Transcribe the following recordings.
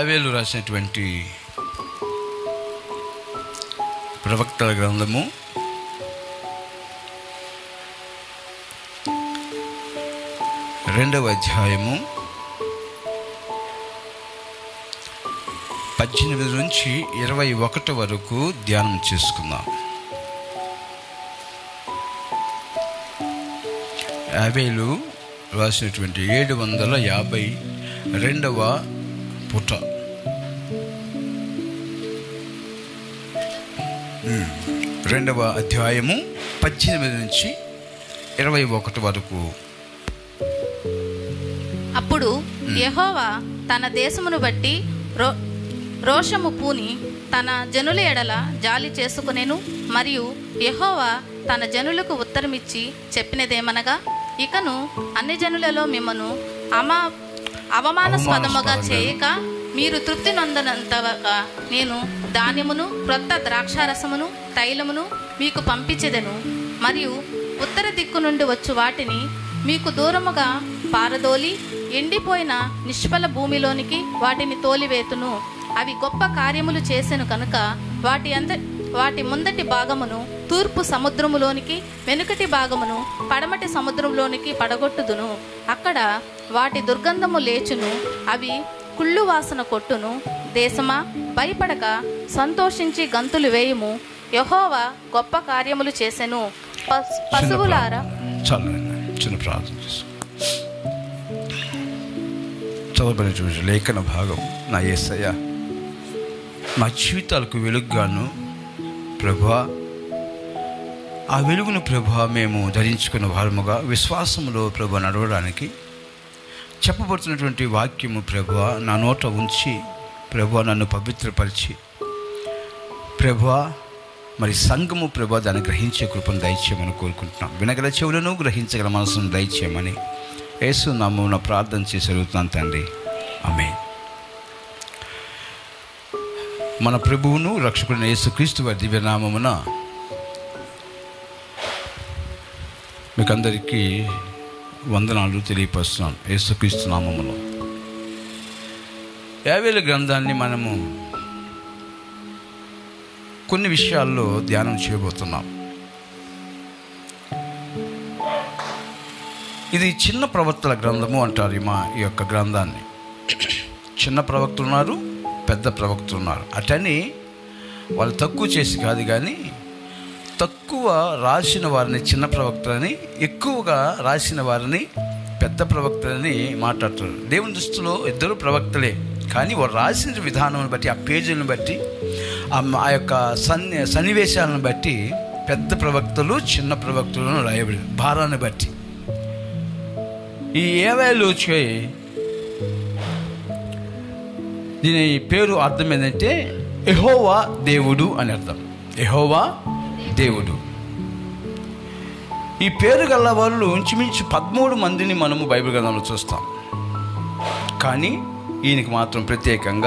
యావేలు రాసినటువంటి ప్రవక్తల గ్రంథము రెండవ అధ్యాయము పద్దెనిమిది నుంచి ఇరవై ఒకటి వరకు ధ్యానం చేసుకుందాం యాభైలు రాసినటువంటి ఏడు వందల యాభై రెండవ పుట ఉమ్, రెండవ అధ్యాయము పద్దెనిమిది నుంచి ఇరవై ఒకటి వరకు అప్పుడు యెహోవా తన దేశమును బట్టి రో రోషము పూని తన జనుల ఎడల జాలి చేసుకునేను మరియు యెహోవా తన జనులకు ఉత్తరమిచ్చి చెప్పినదేమనగా ఇకను అన్ని జనులలో మిమ్మను అమా అవమానాస్పదముగా చేయక మీరు తృప్తి నొందనంతగా నేను ధాన్యమును క్రొత్త ద్రాక్షారసమును తైలమును మీకు పంపించెదను మరియు ఉత్తర దిక్కు నుండి వచ్చు వాటిని మీకు దూరముగా పారదోలి ఎండిపోయిన నిష్ఫల భూమిలోనికి వాటిని తోలివేతును అవి గొప్ప కార్యములు చేసెను కనుక వాటి అంద వాటి ముందటి భాగమును తూర్పు సముద్రములోనికి వెనుకటి భాగమును పడమటి సముద్రంలోనికి పడగొట్టుదును అక్కడ వాటి దుర్గంధము లేచును అవి కుళ్ళు వాసన కొట్టును దేశమా భయపడక సంతోషించి గంతులు వేయుము యహోవా గొప్ప కార్యములు చేసెను పశు- పశువులారా చాలు చిన్న ప్రార్థన చేసుకో చదవబడినటువంటి లేఖన భాగం నా ఏసయ్య మా జీవితాలకు వెలుగుగాను ప్రభా ఆ వెలుగును ప్రభా మేము ధరించుకున్న వారముగా విశ్వాసములో ప్రభా నడవడానికి చెప్పబడుతున్నటువంటి వాక్యము ప్రభా నా నోట ఉంచి ప్రభా నన్ను పవిత్రపరిచి ప్రభా మరి సంఘము ప్రభా దాన్ని గ్రహించే కృపను దయచేయమని కోరుకుంటున్నాం వినగల చెవులను గ్రహించగల మనసును దయచేయమని యేసు నామమున ప్రార్థన చేసి అడుగుతున్నాను తండ్రి ఆమె మన ప్రభువును రక్షకుడైన యేసుక్రీస్తు వారి దివ్యనామమున మీకందరికీ వందనాలు తెలియపరుస్తున్నాను యేసుక్రీస్తు నామములో యావేల గ్రంథాన్ని మనము కొన్ని విషయాల్లో ధ్యానం చేయబోతున్నాం ఇది చిన్న ప్రవక్తల గ్రంథము అంటారు ఈ మా ఈ యొక్క గ్రంథాన్ని చిన్న ప్రవక్తలు ఉన్నారు పెద్ద ప్రవక్తలు ఉన్నారు అటని వాళ్ళు తక్కువ చేసి కాదు కానీ తక్కువ రాసిన వారిని చిన్న ప్రవక్తలని ఎక్కువగా రాసిన వారిని పెద్ద ప్రవక్తలని మాట్లాడుతున్నారు దేవుని దృష్టిలో ఇద్దరు ప్రవక్తలే కానీ వారు రాసిన విధానం బట్టి ఆ పేజీలను బట్టి ఆ ఆ యొక్క సన్ని సన్నివేశాలను బట్టి పెద్ద ప్రవక్తలు చిన్న ప్రవక్తలను రాయబడి భారాన్ని బట్టి ఈ ఏవేలు వచ్చే దీని పేరు అర్థం ఏంటంటే ఎహోవా దేవుడు అని అర్థం ఎహోవా దేవుడు ఈ పేరు గల వాళ్ళు ఇంచుమించు పదమూడు మందిని మనము బైబిల్ గ్రంథంలో చూస్తాం కానీ ఈయనకి మాత్రం ప్రత్యేకంగా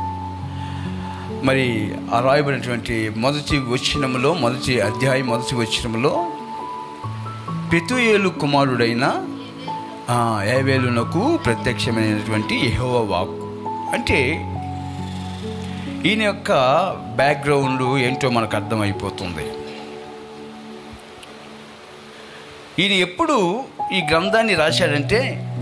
మరి ఆ రాయబడినటువంటి మొదటి వచనములో మొదటి అధ్యాయం మొదటి వచనములో పెతుయేలు కుమారుడైన ఆ, ఏవేలునకు ప్రత్యక్షమైనటువంటి యెహోవా వాక్కు అంటే ఈయన యొక్క బ్యాక్గ్రౌండ్ ఏంటో మనకు అర్థమైపోతుంది ఈయన ఎప్పుడు ఈ గ్రంథాన్ని రాశాడంటే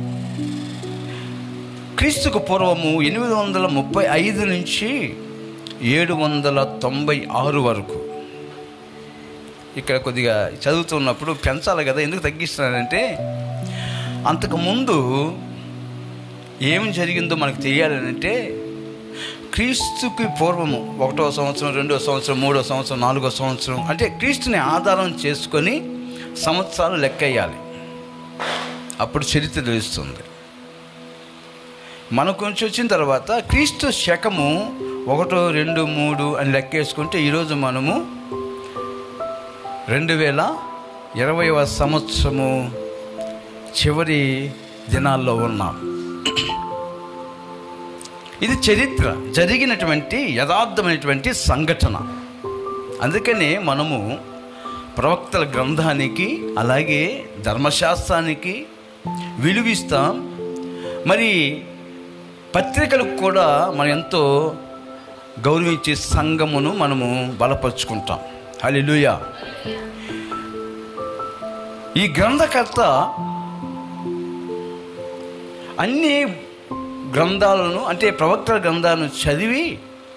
క్రీస్తుకు పూర్వము ఎనిమిది వందల ముప్పై ఐదు నుంచి ఏడు వందల తొంభై ఆరు వరకు ఇక్కడ కొద్దిగా చదువుతున్నప్పుడు పెంచాలి కదా ఎందుకు తగ్గిస్తున్నానంటే అంతకుముందు ఏం జరిగిందో మనకు తెలియాలంటే క్రీస్తుకి పూర్వము ఒకటో సంవత్సరం రెండో సంవత్సరం మూడో సంవత్సరం నాలుగో సంవత్సరం అంటే క్రీస్తుని ఆధారం చేసుకొని సంవత్సరాలు లెక్కేయాలి అప్పుడు చరిత్ర తెలుస్తుంది మనకు కొంచెం వచ్చిన తర్వాత క్రీస్తు శకము ఒకటో రెండు మూడు అని లెక్కేసుకుంటే ఈరోజు మనము రెండు వేల ఇరవైవ సంవత్సరము చివరి దినాల్లో ఉన్నాం ఇది చరిత్ర జరిగినటువంటి యథార్థమైనటువంటి సంఘటన అందుకనే మనము ప్రవక్తల గ్రంథానికి అలాగే ధర్మశాస్త్రానికి విలువిస్తాం మరి పత్రికలకు కూడా మనం ఎంతో గౌరవించే సంఘమును మనము బలపరుచుకుంటాం హల్లెలూయా ఈ గ్రంథకర్త అన్ని గ్రంథాలను అంటే ప్రవక్తల గ్రంథాలను చదివి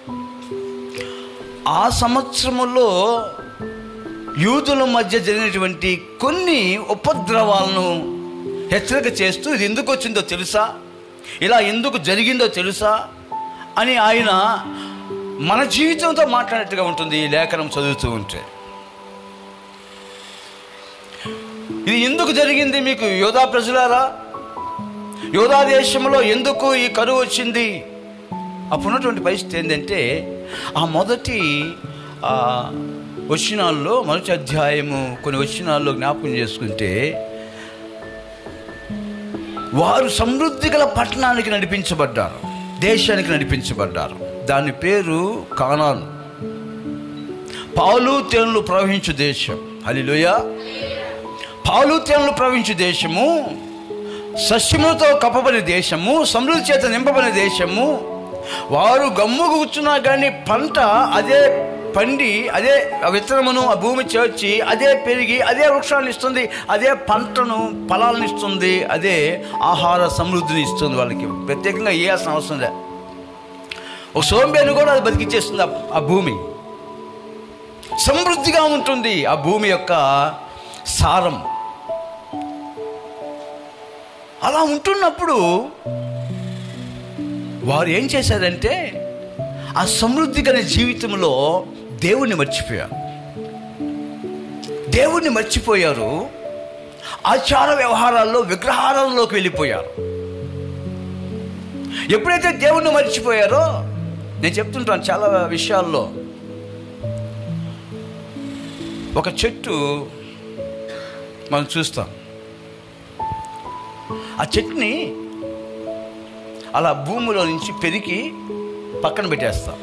ఆ సంవత్సరములో యూదుల మధ్య జరిగినటువంటి కొన్ని ఉపద్రవాలను హెచ్చరిక చేస్తూ ఇది ఎందుకు వచ్చిందో తెలుసా ఇలా ఎందుకు జరిగిందో తెలుసా అని ఆయన మన జీవితంతో మాట్లాడినట్టుగా ఉంటుంది ఈ లేఖనం చదువుతూ ఉంటే ఇది ఎందుకు జరిగింది మీకు యోధా ప్రజలారా యోధా దేశంలో ఎందుకు ఈ కరువు వచ్చింది అప్పుడున్నటువంటి పరిస్థితి ఏంటంటే ఆ మొదటి ఆ, వచనాల్లో మొదటి అధ్యాయము కొన్ని వచనాల్లో జ్ఞాపకం చేసుకుంటే వారు సమృద్ధి గల పట్టణానికి నడిపించబడ్డారు దేశానికి నడిపించబడ్డారు దాని పేరు కానాను పాలు తేనెలు ప్రవహించు దేశం హలిలోయ పాలు తేనెలు ప్రవహించు దేశము సస్యములతో కప్పబడిన దేశము సమృద్ధి చేత నింపబడిన దేశము వారు గమ్ము కూర్చున్నా కానీ పంట అదే పండి అదే ఆ విత్తనమును ఆ భూమి చేర్చి అదే పెరిగి అదే వృక్షాలను ఇస్తుంది అదే పంటను ఫలాలను ఇస్తుంది అదే ఆహార సమృద్ధిని ఇస్తుంది వాళ్ళకి ప్రత్యేకంగా వేయాల్సిన అవసరం లే ఒక సోంబేను కూడా అది బతికిచ్చేస్తుంది ఆ- ఆ భూమి సమృద్ధిగా ఉంటుంది ఆ భూమి యొక్క సారం అలా ఉంటున్నప్పుడు వారు ఏం చేశారంటే ఆ సమృద్ధి గల జీవితంలో దేవుణ్ణి మర్చిపోయారు దేవుణ్ణి మర్చిపోయారు ఆచార వ్యవహారాల్లో విగ్రహారాల్లోకి వెళ్ళిపోయారు ఎప్పుడైతే దేవుణ్ణి మర్చిపోయారో నేను చెప్తుంటాను చాలా విషయాల్లో ఒక చెట్టు మనం చూస్తాం ఆ చెట్టుని అలా భూమిలో నుంచి పెరిగి పక్కన పెట్టేస్తాం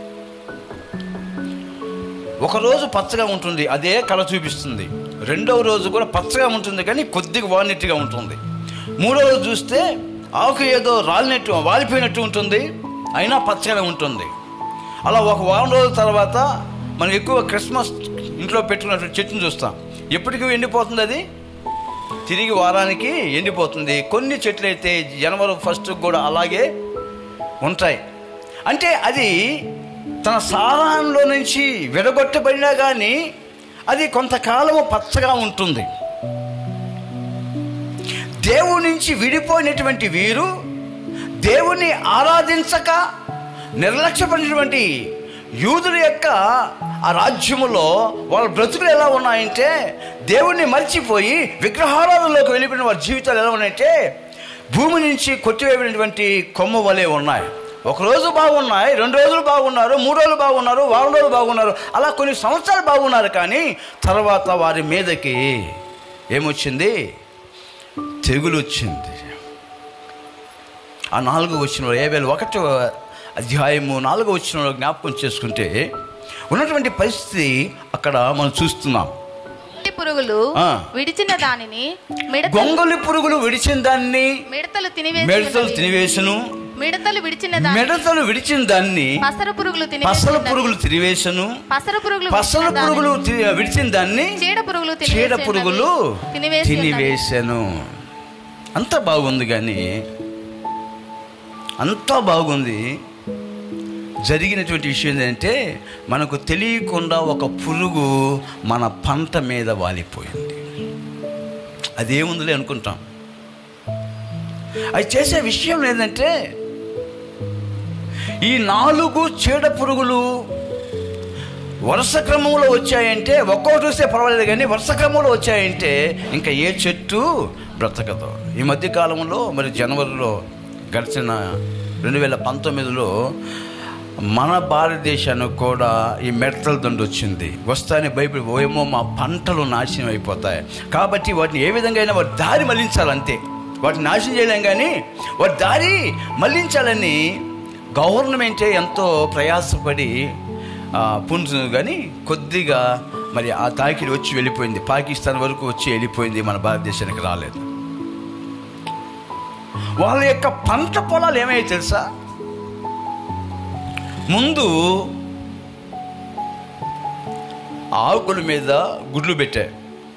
ఒకరోజు పచ్చగా ఉంటుంది అదే కళ చూపిస్తుంది రెండవ రోజు కూడా పచ్చగా ఉంటుంది కానీ కొద్దిగా వాడినట్టుగా ఉంటుంది మూడవ రోజు చూస్తే ఆకు ఏదో రాలినట్టు వాలిపోయినట్టు ఉంటుంది అయినా పచ్చగానే ఉంటుంది అలా ఒక వారం రోజుల తర్వాత మనం ఎక్కువ క్రిస్మస్ ఇంట్లో పెట్టుకున్నటువంటి చెట్టును చూస్తాం ఎప్పటికీ ఎండిపోతుంది అది తిరిగి వారానికి ఎండిపోతుంది కొన్ని చెట్లు అయితే జనవరి ఫస్ట్ కూడా అలాగే ఉంటాయి అంటే అది తన సారాంలో నుంచి విడగొట్టబడినా కానీ అది కొంతకాలము పచ్చగా ఉంటుంది దేవుడి నుంచి విడిపోయినటువంటి వీరు దేవుని ఆరాధించక నిర్లక్ష్యపడినటువంటి యూదుల యొక్క ఆ రాజ్యములో వాళ్ళ బ్రతుకులు ఎలా ఉన్నాయంటే దేవుణ్ణి మర్చిపోయి విగ్రహారాధనలోకి వెళ్ళిపోయిన వారి జీవితాలు ఎలా ఉన్నాయంటే భూమి నుంచి కొట్టివేయబడినటువంటి కొమ్మ వలె ఉన్నాయి ఒక రోజు బాగున్నాయి రెండు రోజులు బాగున్నారు మూడు రోజులు బాగున్నారు వారం రోజులు బాగున్నారు అలా కొన్ని సంవత్సరాలు బాగున్నారు కానీ తర్వాత వారి మీదకి ఏమొచ్చింది తెగులు వచ్చింది ఆ నాలుగో వచ్చిన ఏవేళ ఒకటో అధ్యాయము నాలుగో వచ్చిన జ్ఞాపకం చేసుకుంటే ఉన్నటువంటి పరిస్థితి అక్కడ మనం చూస్తున్నాం గొంగళి పురుగులు ఆ. విడిచిన దానిని మిడతలు గొంగలి పురుగులు విడిచిన దాన్ని మిడతలు తినివేసి మిడతలు ఉన్నవి. తినివేసను మిడతలు విడిచిన దాన్ని మిడతలు విడిచిన దాన్ని పసర పురుగులు తినివేసి పసల ఉన్నవి. పురుగులు తిరివేసను పసర పురుగులు పసల విడిచిన దానిని పురుగులు తి- విడిచిన దాన్ని చీడ పురుగులు చీడ తినివేసి పురుగులు ఉన్నవి. తినివేసి ఉన్నవి. తినివేశాను అంత బాగుంది కానీ అంతా బాగుంది జరిగినటువంటి విషయం ఏంటంటే మనకు తెలియకుండా ఒక పురుగు మన పంట మీద వాలిపోయింది అదేముందిలే అనుకుంటాం అది చేసే విషయం ఏంటంటే ఈ నాలుగు చీడ పురుగులు వరుస క్రమంలో వచ్చాయంటే ఒక్కొక్కటి చూస్తే పర్వాలేదు కానీ వరుస క్రమంలో వచ్చాయంటే ఇంకా ఏ చెట్టు బ్రతకదు ఈ మధ్య కాలంలో మరి జనవరిలో గడిచిన రెండు వేల పంతొమ్మిదిలో మన భారతదేశానికి కూడా ఈ మెడతల దండు వచ్చింది వస్తానే బైబిల్ ఏమో మా పంటలు నాశనం అయిపోతాయి కాబట్టి వాటిని ఏ విధంగా అయినా వాటి దారి మళ్లించాలంతే వాటిని నాశనం చేయలేం కానీ వాటి దారి మళ్లించాలని గవర్నమెంటే ఎంతో ప్రయాసపడి ఆ, పుంజును కానీ కొద్దిగా మరి ఆ తాకిడి వచ్చి వెళ్ళిపోయింది పాకిస్తాన్ వరకు వచ్చి వెళ్ళిపోయింది మన భారతదేశానికి రాలేదు వాళ్ళ యొక్క పంట పొలాలు ఏమయ్యాయి తెలుసా ముందు ఆకుల మీద గుడ్లు పెట్టాయి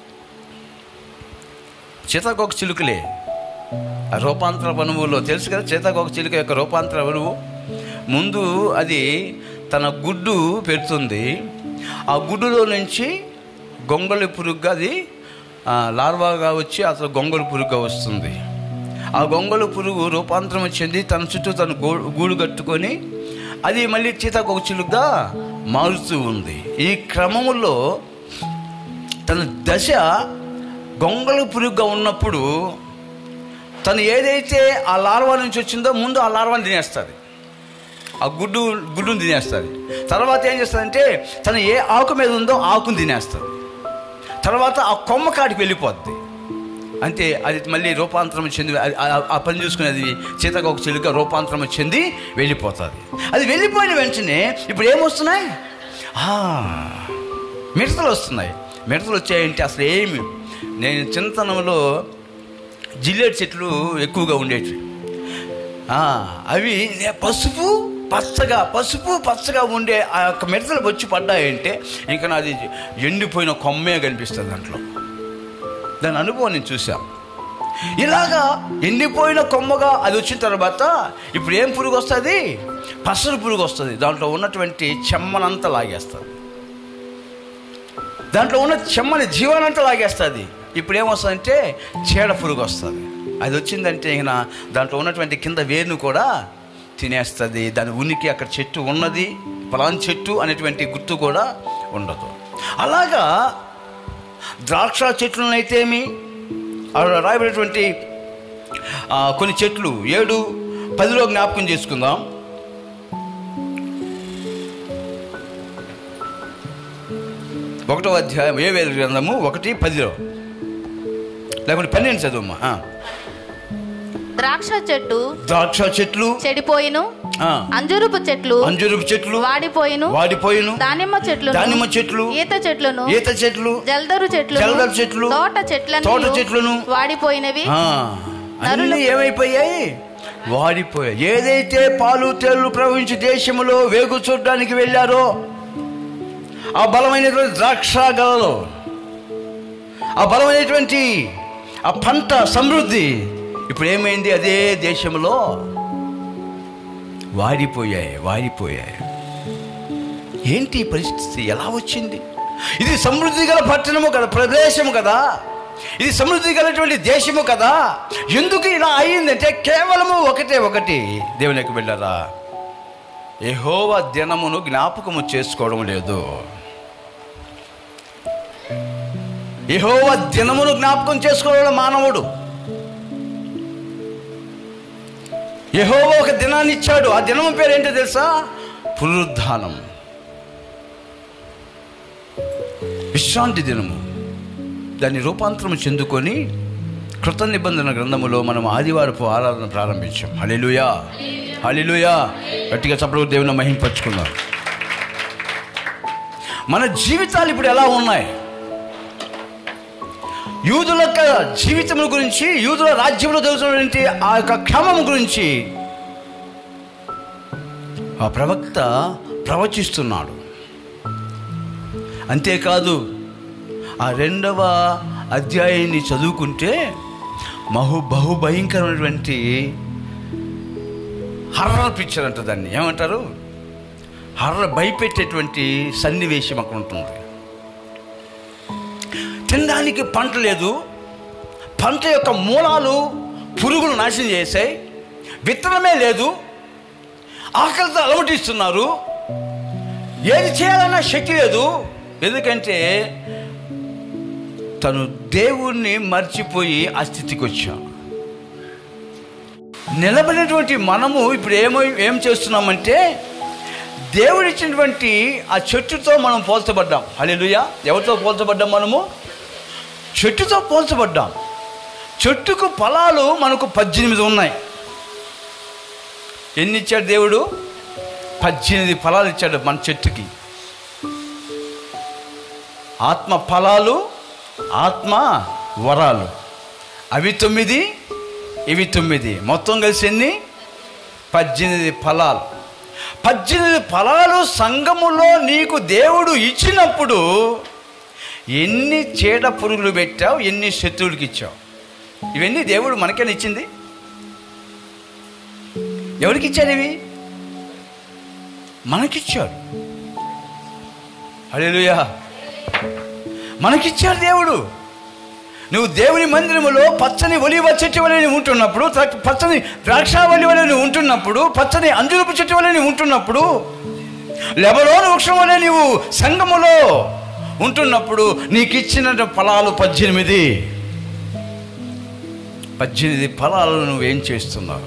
సీతాకోక చిలుకలే ఆ రూపాంతర వనువులో తెలుసు కదా సీతాకోక చిలుక యొక్క రూపాంతర వనువు ముందు అది తన గుడ్డు పెడుతుంది ఆ గుడ్డులో నుంచి గొంగళి పురుగుగా అది ఆ, లార్వాగా వచ్చి అసలు గొంగళి పురుగుగా వస్తుంది ఆ గొంగళి పురుగు రూపాంతరం చెంది తన చుట్టూ తన గూ- గూడు కట్టుకొని అది మళ్ళీ సీతాకోక చిలుకగా మారుతూ ఉంది ఈ క్రమములో తన దశ గొంగళి పురుగుగా ఉన్నప్పుడు తను ఏదైతే ఆ లార్వా నుంచి వచ్చిందో ముందు ఆ లార్వాని తినేస్తుంది ఆ గుడ్డు గుడ్డును తినేస్తుంది తర్వాత ఏం చేస్తుందంటే తను ఏ ఆకు మీద ఉందో ఆకును తినేస్తుంది తర్వాత ఆ కొమ్మ కాడికి వెళ్ళిపోద్ది అంతే అది మళ్ళీ రూపాంతరం చెంది అది- ఆ- ఆ పని చూసుకునేది సీతకొక చిలుక రూపాంతరం చెంది వెళ్ళిపోతుంది అది వెళ్ళిపోయిన వెంటనే ఇప్పుడు ఏమొస్తున్నాయి ఆ, మిడతలు వస్తున్నాయి మిడతలు వచ్చాయంటే అసలు ఏమి నేను చిన్నతనంలో జిల్లేడు చెట్లు ఎక్కువగా ఉండేవి ఆ, అవి నే- పసుపు పచ్చగా పసుపు పచ్చగా ఉండే ఆ యొక్క మిడతలు వచ్చి పడ్డాయంటే ఇంకా నాది ఎండిపోయిన కొమ్మే కనిపిస్తుంది దాంట్లో దాని అనుభవం నేను చూశాను ఇలాగా ఎండిపోయిన కొమ్మగా అది వచ్చిన తర్వాత ఇప్పుడు ఏం పురుగు వస్తుంది పసరు పురుగు వస్తుంది దాంట్లో ఉన్నటువంటి చెమ్మనంతా లాగేస్తుంది దాంట్లో ఉన్న చెమ్మని జీవనంతా లాగేస్తుంది ఇప్పుడు ఏమొస్తుందంటే చీడ పురుగు వస్తుంది అది వచ్చిందంటే ఇక దాంట్లో ఉన్నటువంటి కింద వేరును కూడా తినేస్తుంది దాని ఉనికి అక్కడ చెట్టు ఉన్నది పలాన్ చెట్టు అనేటువంటి గుర్తు కూడా ఉండదు అలాగా ద్రాక్ష చెట్లనైతేమి అక్కడ రాయబడినటువంటి ఆ, కొన్ని చెట్లు ఏడు పదిలో జ్ఞాపకం చేసుకుందాం ఒకటో అధ్యాయం ఏ వేలు గ్రంథము ఒకటి పదిలో లేకుంటే పన్నెండు చదువుమ్మా ఆ. ద్రాక్ష చెట్టు ద్రాక్ష చెట్లు చెడిపోయిను ఆ, అంజురుపు చెట్లు అంజూరపు చెట్లు వాడిపోయిను వాడిపోయిను దానిమ్మ చెట్లు దానిమ్మ చెట్లు ఈత చెట్లను ఈత చెట్లు జల్దరు చెట్లు జల్దరు చెట్లు, తోట చెట్లను తోట చెట్లను, వాడిపోయినవి ఆ, అన్నీ ఏమైపోయాయి వాడిపోయాయి ఏదైతే పాలు తేళ్లు ప్రవహించి దేశములో వేగు చూడడానికి వెళ్ళారో ఆ బలమైనటువంటి ద్రాక్ష గలలో ఆ బలమైనటువంటి ఆ పంట సమృద్ధి ఇప్పుడు ఏమైంది అదే దేశంలో వాడిపోయాయి వాడిపోయాయి ఏంటి ఈ పరిస్థితి ఎలా వచ్చింది ఇది సమృద్ధి గల పట్టణము కదా ప్రదేశము కదా ఇది సమృద్ధి గలటువంటి దేశము కదా ఎందుకు ఇలా అయిందంటే కేవలము ఒకటే ఒకటి దేవునికి వెళ్ళారా యెహోవా దినమును జ్ఞాపకము చేసుకోవడం లేదు యెహోవా దినమును జ్ఞాపకం చేసుకోవడం మానవుడు యెహోవా ఒక దినాన్ని ఇచ్చాడు ఆ దినము పేరు ఏంటో తెలుసా పునరుద్ధానం విశ్రాంతి దినము దాన్ని రూపాంతరం చెందుకొని కృత నిబంధన గ్రంథములో మనం ఆదివారపు ఆరాధన ప్రారంభించాం హలిలుయా హలిలుయా గట్టిగా చప్పుడు దేవుని మహింపరుచుకుందాం మన జీవితాలు ఇప్పుడు ఎలా ఉన్నాయి యూదుల యొక్క జీవితం గురించి యూదుల రాజ్యంలో జరుగుతున్నటువంటి ఆ యొక్క క్రమం గురించి ఆ ప్రవక్త ప్రవచిస్తున్నాడు అంతేకాదు ఆ రెండవ అధ్యాయాన్ని చదువుకుంటే మహు బహు భయంకరమైనటువంటి హర్రర్ పిక్చర్ అంట దాన్ని ఏమంటారు హర్రర్ భయపెట్టేటువంటి సన్నివేశం అక్కడ ఉంటుంది తినడానికి పంట లేదు పంట యొక్క మూలాలు పురుగులు నాశనం చేశాయి విత్తనమే లేదు ఆకలితో అలమటిస్తున్నారు ఏది చేయాలన్నా శక్తి లేదు ఎందుకంటే తను దేవుణ్ణి మర్చిపోయి ఆ స్థితికి వచ్చాం నిలబడినటువంటి మనము ఇప్పుడు ఏమో ఏం చేస్తున్నామంటే దేవుడిచ్చినటువంటి ఆ చెట్టుతో మనం పోల్చబడ్డాం హల్లెలూయా ఎవరితో పోల్చబడ్డాం మనము చెట్టుతో పోల్చబడ్డాం చెట్టుకు ఫలాలు మనకు పద్దెనిమిది ఉన్నాయి ఎన్ని ఇచ్చాడు దేవుడు పద్దెనిమిది ఫలాలు ఇచ్చాడు మన చెట్టుకి ఆత్మ ఫలాలు ఆత్మ వరాలు అవి తొమ్మిది ఇవి తొమ్మిది మొత్తం కలిసి ఎన్ని పద్దెనిమిది ఫలాలు పద్దెనిమిది ఫలాలు సంఘములో నీకు దేవుడు ఇచ్చినప్పుడు ఎన్ని చీడ పురుగులు పెట్టావు ఎన్ని శత్రువులకి ఇచ్చావు ఇవన్నీ దేవుడు మనకేనా ఇచ్చింది ఎవరికి ఇచ్చాడు ఇవి మనకిచ్చాడు హల్లెలూయా మనకిచ్చాడు దేవుడు నువ్వు దేవుని మందిరములో పచ్చని ఒలివ చెట్టు వలె నువ్వు ఉంటున్నప్పుడు త- పచ్చని ద్రాక్షావళి వలె నువ్వు ఉంటున్నప్పుడు పచ్చని అంజురపు చెట్టు వలె నువ్వు ఉంటున్నప్పుడు లెబలోని వృక్షం వలె నీవు సంఘములో ఉంటున్నప్పుడు నీకు ఇచ్చిన ఫలాలు పద్దెనిమిది పద్దెనిమిది ఫలాలను నువ్వేం చేస్తున్నావు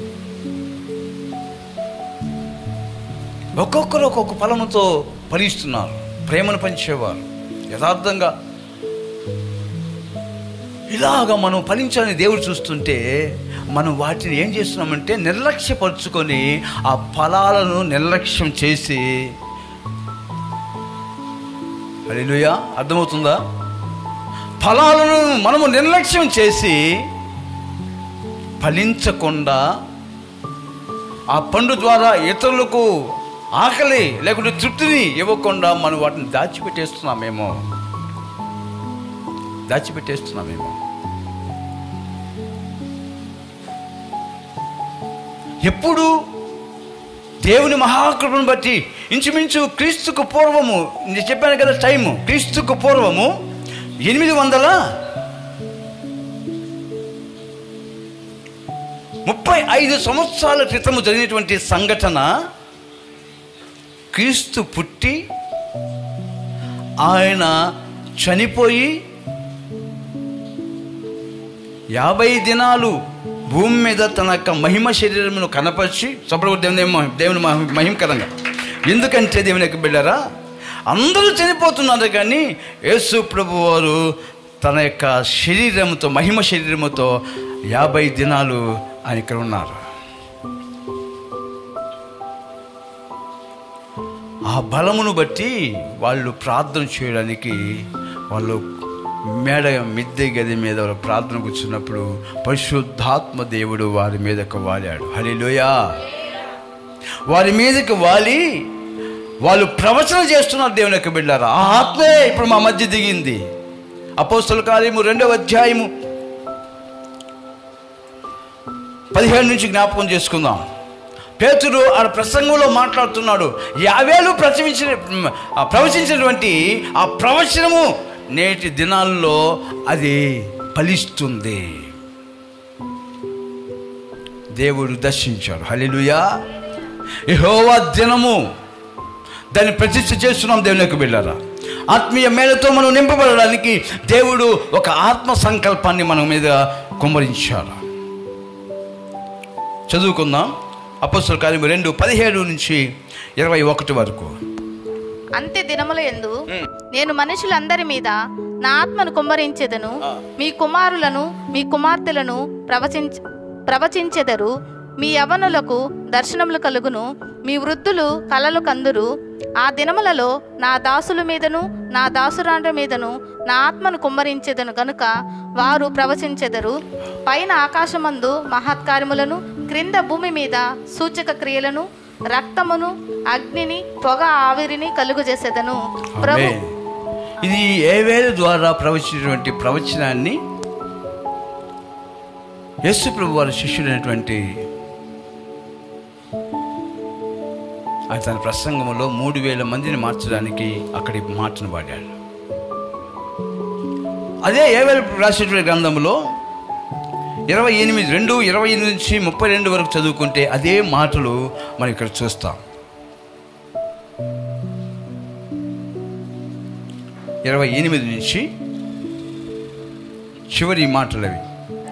ఒక్కొక్కరు ఒక్కొక్క ఫలముతో ఫలిస్తున్నారు ప్రేమను పంచేవారు యథార్థంగా ఇలాగ మనం ఫలించాలని దేవుడు చూస్తుంటే మనం వాటిని ఏం చేస్తున్నామంటే నిర్లక్ష్యపరుచుకొని ఆ ఫలాలను నిర్లక్ష్యం చేసి హల్లెలూయా అర్థమవుతుందా ఫలాలను మనము నిర్లక్ష్యం చేసి ఫలించకుండా ఆ పండు ద్వారా ఇతరులకు ఆకలి లేకుంటే తృప్తిని ఇవ్వకుండా మనం వాటిని దాచిపెట్టేస్తున్నామేమో దాచిపెట్టేస్తున్నామేమో ఎప్పుడు దేవుని మహాకృపను బట్టి ఇంచుమించు క్రీస్తుకు పూర్వము నేను చెప్పాను కదా టైము క్రీస్తుకు పూర్వము ఎనిమిది వందల ముప్పై ఐదు సంవత్సరాల క్రితము జరిగినటువంటి సంఘటన క్రీస్తు పుట్టి ఆయన చనిపోయి యాభై దినాలు భూమి మీద తన యొక్క మహిమ శరీరమును కనపరిచి చప్పుడు దేవుని మహి- దేవుని మహి- మహిమకరంగా ఎందుకంటే దేవుని యొక్క బిడ్డారా అందరూ చనిపోతున్నారు కానీ యేసు ప్రభు వారు తన యొక్క శరీరముతో మహిమ శరీరముతో యాభై దినాలు ఆయన ఇక్కడ ఉన్నారు ఆ బలమును బట్టి వాళ్ళు ప్రార్థన చేయడానికి వాళ్ళు మేడ మిద్దె గది మీద వాళ్ళు ప్రార్థన కూర్చున్నప్పుడు పరిశుద్ధాత్మ దేవుడు వారి మీదకు వాలాడు హలిలోయా వారి మీదకి వాలి వాళ్ళు ప్రవచనం చేస్తున్నారు దేవుని యొక్క బిడ్డారా ఆ ఆత్మే ఇప్పుడు మా మధ్య దిగింది అపోస్తుల కార్యము రెండవ అధ్యాయము పదిహేడు నుంచి జ్ఞాపకం చేసుకుందాం పేతురు ఆ ప్రసంగంలో మాట్లాడుతున్నాడు యావేలు ప్రచవించిన ఆ ప్రవచించినటువంటి ఆ ప్రవచనము నేటి దినాల్లో అది ఫలిస్తుంది దేవుడు దర్శించాడు హల్లెలూయా యెహోవా దినము దాన్ని ప్రతిష్ఠ చేస్తున్నాం దేవుని యొక్క బిడ్డారా ఆత్మీయ మేళతో మనం నింపబడడానికి దేవుడు ఒక ఆత్మ సంకల్పాన్ని మన మీద కుమ్మరించాడు చదువుకుందాం అపస్తుల కార్యము రెండు పదిహేడు నుంచి ఇరవై ఒకటి వరకు అంత్య దినముల యందు నేను మనుషులందరి మీద నా ఆత్మను కుమ్మరించెదను మీ కుమారులను మీ కుమార్తెలను ప్రవచించ ప్రవచించెదరు మీ యవనులకు దర్శనములు కలుగును మీ వృద్ధులు కలలు కందురు ఆ దినములలో నా దాసుల మీదను నా దాసురాండ్ర మీదను నా ఆత్మను కుమ్మరించెదను గనుక వారు ప్రవచించెదరు పైన ఆకాశమందు మహత్కార్యములను క్రింద భూమి మీద సూచక క్రియలను రక్తమును అగ్నిని పొగ ఆవిరిని కలుగజేసేదను ప్రభు ఆమేన్. ఇది ఏ వేల ద్వారా ప్రవచించినటువంటి ప్రవచనాన్ని యేసు ప్రభు వారి శిష్యుడైనటువంటి ఆయన తన ప్రసంగంలో మూడు వేల మందిని మార్చడానికి అక్కడి మాటను వాడాడు అదే ఏ వేల రాసేటువంటి గ్రంథంలో ఇరవై ఎనిమిది రెండు ఇరవై ఎనిమిది నుంచి ముప్పై రెండు వరకు చదువుకుంటే అదే మాటలు మనం ఇక్కడ చూస్తాం ఇరవై ఎనిమిది నుంచి చివరి మాటలు అవి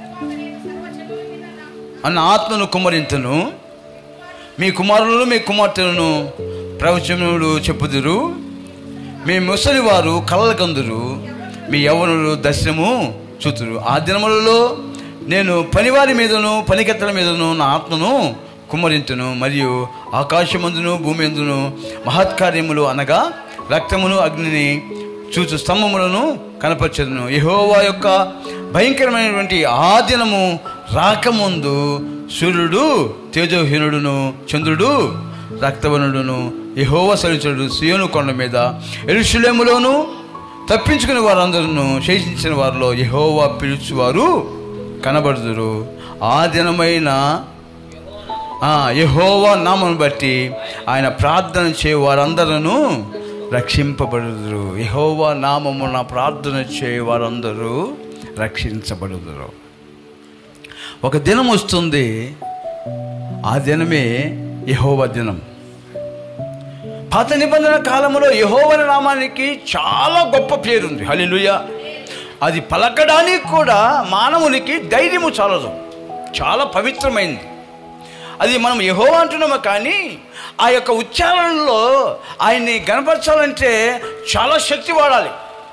అన్న ఆత్మను కుమ్మరింతను మీ కుమారులను మీ కుమార్తెలను ప్రవచనములు చెప్పుదురు మీ ముసలివారు కలలకందురు మీ యవ్వనులు దర్శనము చూతురు ఆ దినములలో నేను పనివారి మీదను పనికెత్తల మీదను నా ఆత్మను కుమ్మరింతును మరియు ఆకాశమందును భూమి ఎందును మహత్కార్యములు అనగా రక్తమును అగ్నిని చూచు స్తంభములను కనపరచదును యెహోవా యొక్క భయంకరమైనటువంటి ఆ దినము రాకముందు సూర్యుడు తేజోహీనుడును చంద్రుడు రక్తవనుడును యెహోవా సరిచుడు సియోను కొండ మీద ఎరుషులేములోను తప్పించుకుని వారందరూ శేషించిన వారిలో యెహోవా పిలుచువారు కనబడుదురు ఆ దినమైన ఆ, యెహోవా నామం బట్టి ఆయన ప్రార్థన చే వారందరూ రక్షింపబడుదురు యెహోవా నామమున ప్రార్థన చే వారందరూ రక్షించబడుదురు ఒక దినం వస్తుంది ఆ దినమే యెహోవా దినం పాత నిబంధన కాలంలో యెహోవా నామానికి చాలా గొప్ప పేరుంది హల్లెలూయా అది పలకడానికి కూడా మానవునికి ధైర్యము చాలదు చాలా పవిత్రమైంది అది మనం యహో అంటున్నాము కానీ ఆ యొక్క ఉచ్చారణలో ఆయన్ని గనపరచాలంటే చాలా శక్తి వాడాలి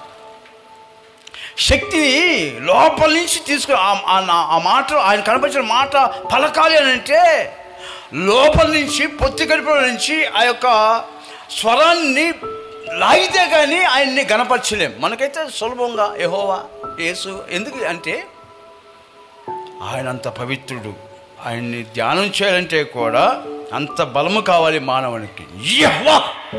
శక్తిని లోపల నుంచి తీసుకు ఆ- ఆ నా- ఆ మాట ఆయన కనపరిచిన మాట పలకాలి అని అంటే లోపల నుంచి పొత్తి కడుపులో నుంచి ఆ యొక్క స్వరాన్ని లాగితే కానీ ఆయన్ని గనపరచలేం మనకైతే సులభంగా యహోవా యేసు ఎందుకు అంటే ఆయన అంత పవిత్రుడు ఆయన్ని ధ్యానం చేయాలంటే కూడా అంత బలము కావాలి మానవునికి యెహోవా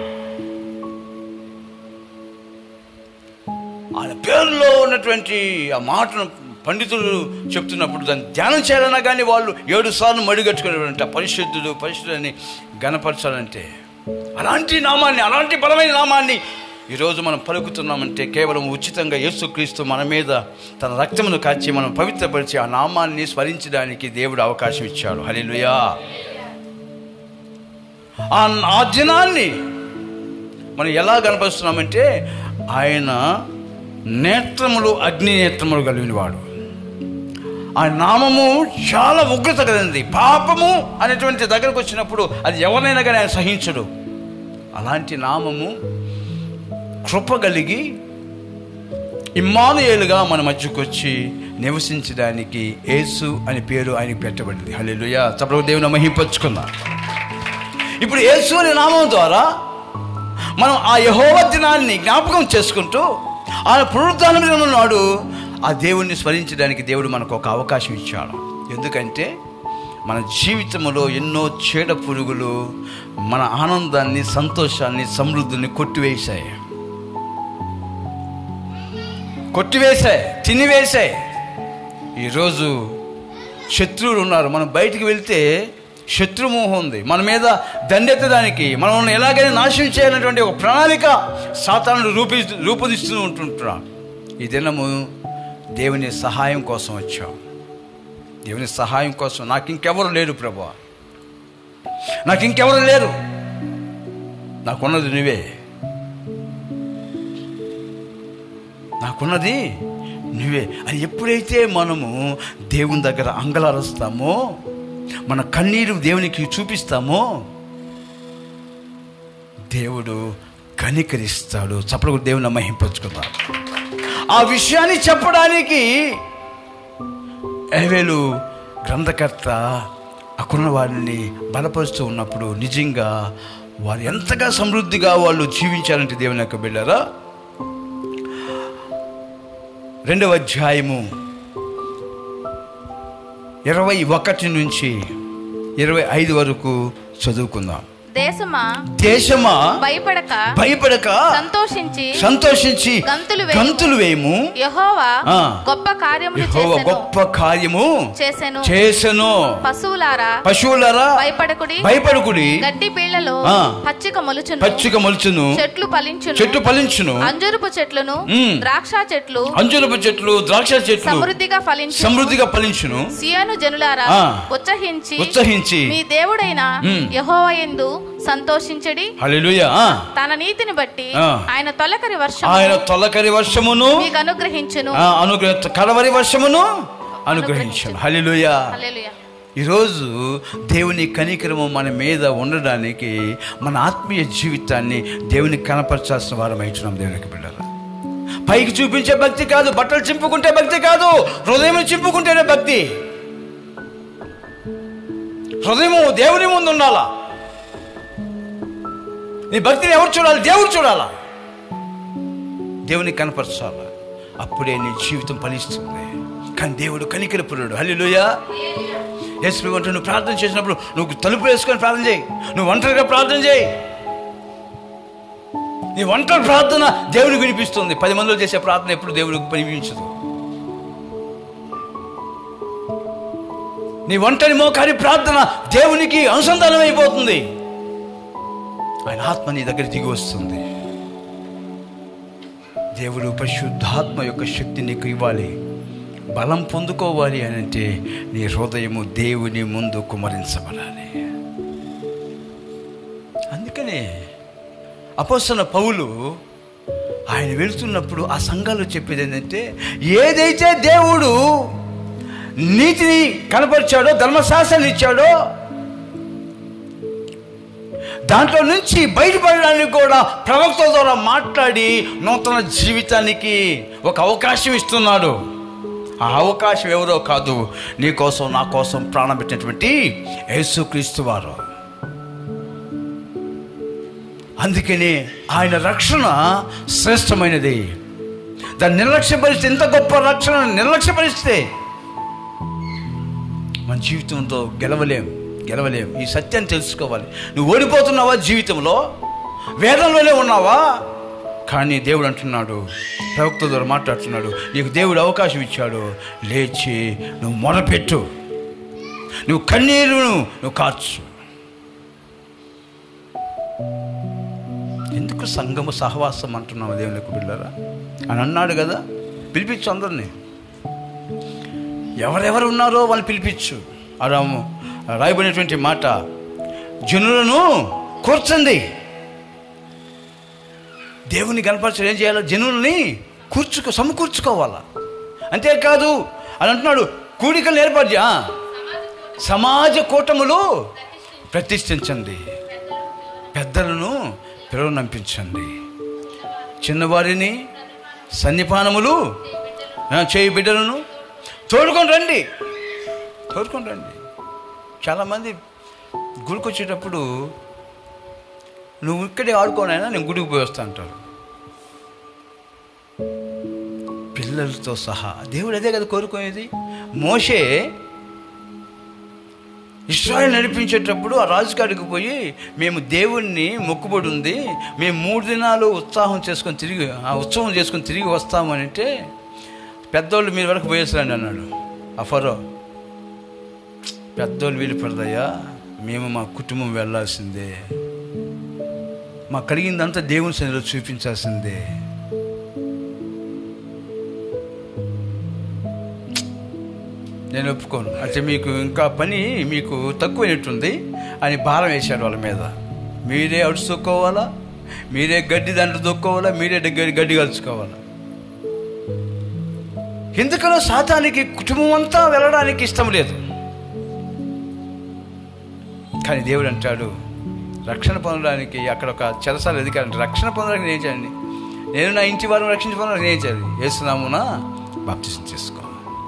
ఆయన పేరులో ఉన్నటువంటి ఆ మాటను పండితులు చెప్తున్నప్పుడు దాన్ని ధ్యానం చేయాలన్నా కానీ వాళ్ళు ఏడు సార్లు మడిగట్టుకునేటువంటి పరిశుద్ధుడు పరిశుద్ధుని గణపరచాలంటే అలాంటి నామాన్ని అలాంటి బలమైన నామాన్ని ఈరోజు మనం పలుకుతున్నామంటే కేవలం ఉచితంగా యేసుక్రీస్తు మన మీద తన రక్తమును కాచి మనం పవిత్రపరిచి ఆ నామాన్ని స్మరించడానికి దేవుడు అవకాశం ఇచ్చాడు హల్లెలూయా ఆ ఆ దినాన్ని మనం ఎలా కనపరుస్తున్నామంటే ఆయన నేత్రములు అగ్ని నేత్రములు కలిగినవాడు ఆ నామము చాలా ఉగ్రత కలిగింది పాపము అనేటువంటి దగ్గరకు వచ్చినప్పుడు అది ఎవరినైనా కానీ ఆయన సహించడు అలాంటి నామము కృప కలిగి ఇమ్మానుయేలుగా మన మధ్యకు వచ్చి నివసించడానికి యేసు అని పేరు ఆయనకి పెట్టబడింది హల్లెలూయా చప్పుడు దేవుని మహింపచ్చుకుందాం ఇప్పుడు యేసు అనే నామం ద్వారా మనం ఆ యహోవ దినాన్ని జ్ఞాపకం చేసుకుంటూ ఆయన పునరుద్ధానం ఉన్నాడు ఆ దేవుణ్ణి స్మరించడానికి దేవుడు మనకు ఒక అవకాశం ఇచ్చాడు ఎందుకంటే మన జీవితంలో ఎన్నో చీడ పురుగులు మన ఆనందాన్ని సంతోషాన్ని సమృద్ధిని కొట్టివేశాయి కొట్టివేశాయి తినివేశాయి ఈరోజు శత్రువులు ఉన్నారు మనం బయటికి వెళ్తే శత్రుమోహం ఉంది మన మీద దండెత్తడానికి మనల్ని ఎలాగైనా నాశనం చేయాలనేటువంటి ఒక ప్రణాళిక సాతానుడు రూపి రూపొందిస్తూ ఉంటుంటున్నాం ఈ దినము దేవుని సహాయం కోసం వచ్చాం దేవుని సహాయం కోసం నాకు ఇంకెవరు లేరు ప్రభు నాకు ఇంకెవరు లేరు నాకున్నది నువ్వే నాకున్నది నువ్వే అని ఎప్పుడైతే మనము దేవుని దగ్గర అంగలారుస్తామో మన కన్నీరు దేవునికి చూపిస్తామో దేవుడు కనికరిస్తాడు చప్పుడు దేవుని మహింపచ్చుకుందాం ఆ విషయాన్ని చెప్పడానికి ఏవేలు గ్రంథకర్త అక్కడున్న వారిని బలపరుస్తూ ఉన్నప్పుడు నిజంగా వారు ఎంతగా సమృద్ధిగా వాళ్ళు జీవించారంటే దేవుని యొక్క బిడ్డారా రెండవ అధ్యాయము ఇరవై ఒకటి నుంచి ఇరవై ఐదు వరకు చదువుకుందాం దేశమా దేశమా భయపడక భయపడక సంతోషించి సంతోషించి గంతులు వేయము. గంతులు వేయము యెహోవా ఆ. గొప్ప కార్యములు యెహోవా చేసెను గొప్ప కార్యము చేసెను చేసెను పశువులారా పశువులరా భయపడకుడి భయపడుకుడి గడ్డి పీళ్లలో ఆ. పచ్చిక మొలుచును పచ్చిక మొలుచును చెట్లు ఫలించును చెట్టు ఫలించును అంజూరపు చెట్లను మ్. ద్రాక్ష చెట్లు అంజురపు చెట్లు ద్రాక్ష చెట్లు సమృద్ధిగా ఫలించు సమృద్ధిగా ఫలించును సియోను జనులారా ఆ. ఉత్సహించి ఉత్సహించి మీ దేవుడైన మ్. యెహోవా యందు సంతోషించడి హల్లెలూయా ఆ. తన నీతిని బట్టి ఆ. ఆయన తొలకరి వర్షం ఆయన తొలకరి వర్షమును మీకు అనుగ్రహించును ఆ, అనుగ్రహ కడవరి వర్షమును అనుగ్రహించను హల్లెలూయా హల్లెలూయా ఈరోజు దేవుని కనికరము మన మీద ఉండడానికి మన ఆత్మీయ జీవితాన్ని దేవుని కనపరచాల్సిన వారం అవుతున్నాం దేవునికి బిడ్డల పైకి చూపించే భక్తి కాదు బట్టలు చింపుకుంటే భక్తి కాదు హృదయం చింపుకుంటేనే భక్తి హృదయము దేవుని ముందు ఉండాలా నీ భక్తిని ఎవరు చూడాలి దేవుడు చూడాలా దేవుని కనపరచాలా అప్పుడే నీ జీవితం ఫలిస్తుంది కానీ దేవుడు కనికరపురుడు హల్లిలోయా యేసు అంటే నువ్వు ప్రార్థన చేసినప్పుడు నువ్వు తలుపు వేసుకొని ప్రార్థన చేయి నువ్వు ఒంటరిగా ప్రార్థన చేయి నీ ఒంటరి ప్రార్థన దేవుడికి వినిపిస్తుంది పది మందిలో చేసే ప్రార్థన ఎప్పుడు దేవుడికి వినిపించదు నీ ఒంటరి మోకారి ప్రార్థన దేవునికి అనుసంధానం అయిపోతుంది ఆయన ఆత్మ నీ దగ్గర దిగి వస్తుంది దేవుడు పరిశుద్ధాత్మ యొక్క శక్తి నీకు ఇవ్వాలి బలం పొందుకోవాలి అని అంటే నీ హృదయము దేవుని ముందు కుమరించబడాలి అందుకనే అపోసన పౌలు ఆయన వెళుతున్నప్పుడు ఆ సంఘాలు చెప్పేది ఏంటంటే ఏదైతే దేవుడు నీతిని కనపరిచాడో ధర్మశాస్త్రాన్ని ఇచ్చాడో దాంట్లో నుంచి బయటపడడానికి కూడా ప్రవక్తల ద్వారా మాట్లాడి నూతన జీవితానికి ఒక అవకాశం ఇస్తున్నాడు ఆ అవకాశం ఎవరో కాదు నీ కోసం నా కోసం ప్రాణం పెట్టినటువంటి యేసుక్రీస్తు వారు అందుకని ఆయన రక్షణ శ్రేష్టమైనది దాన్ని నిర్లక్ష్యపరిస్తే ఇంత గొప్ప రక్షణ నిర్లక్ష్యపరిస్తే మన జీవితంతో గెలవలేం గెలవలేం ఈ సత్యాన్ని తెలుసుకోవాలి నువ్వు ఓడిపోతున్నావా జీవితంలో వేదంలోనే ఉన్నావా కానీ దేవుడు అంటున్నాడు ప్రవక్త ద్వారా మాట్లాడుతున్నాడు నీకు దేవుడు అవకాశం ఇచ్చాడు లేచి నువ్వు మొరపెట్టు నువ్వు కన్నీరును నువ్వు కార్చు ఎందుకు సంగము సహవాసం అంటున్నావు దేవునికి బిళ్ళరా అని అన్నాడు కదా పిలిపించు అందరినీ ఎవరెవరు ఉన్నారో వాళ్ళు పిలిపించు అలా రాయబడినటువంటి మాట జనులను కూర్చండి దేవుని కనపరచడం ఏం చేయాలో జనుల్ని కూర్చుకో సమకూర్చుకోవాలా అంతేకాదు అని అంటున్నాడు కూడికలు ఏర్పాటు చే- ఆ, సమాజ కూటములు ప్రతిష్ఠించండి పెద్దలను పిలువనంపించండి చిన్నవారిని సన్నిపానములు ఆ, చేయి బిడ్డలను తోడుకొని రండి తోడుకొని రండి చాలామంది గుడికి వచ్చేటప్పుడు నువ్వు ఇక్కడే ఆడుకోనైనా నేను గుడికి పోయి వస్తా అంటారు పిల్లలతో సహా దేవుడు అదే కదా కోరుకునేది మోషే ఇస్రాయల్ నడిపించేటప్పుడు ఆ రాజుగాడికి పోయి మేము దేవుణ్ణి మొక్కుబడి ఉంది మేము మూడు దినాలు ఉత్సాహం చేసుకొని తిరిగి ఆ ఉత్సవం చేసుకొని తిరిగి వస్తామని అంటే పెద్దోళ్ళు మీరు వరకు పోయేసరండి అన్నాడు ఆ ఫరో పెద్దోళ్ళు వీలు పడదయ్యా మేము మా కుటుంబం వెళ్ళాల్సిందే మా కలిగిందంతా దేవుని సన్నిధిలో చూపించాల్సిందే నేను ఒప్పుకోను అయితే మీకు ఇంకా పని మీకు తక్కువైనట్టుంది అని భారం వేశాడు వాళ్ళ మీద మీరే అడుచుకోవాలా మీరే గడ్డి దాంట్లో దొక్కోవాలా మీరే గడ్డి గడ్డి కలుసుకోవాలా ఎందుకనో శాతానికి కుటుంబం అంతా వెళ్ళడానికి ఇష్టం లేదు కానీ దేవుడు అంటాడు రక్షణ పొందడానికి అక్కడ ఒక చెరసాల అధికారి రక్షణ పొందడానికి నేను చేయండి నేను నా ఇంటి వారిని రక్షించుకోవడానికి నేను చేయాలి వేస్తున్నామున బాప్తిసం చేసుకో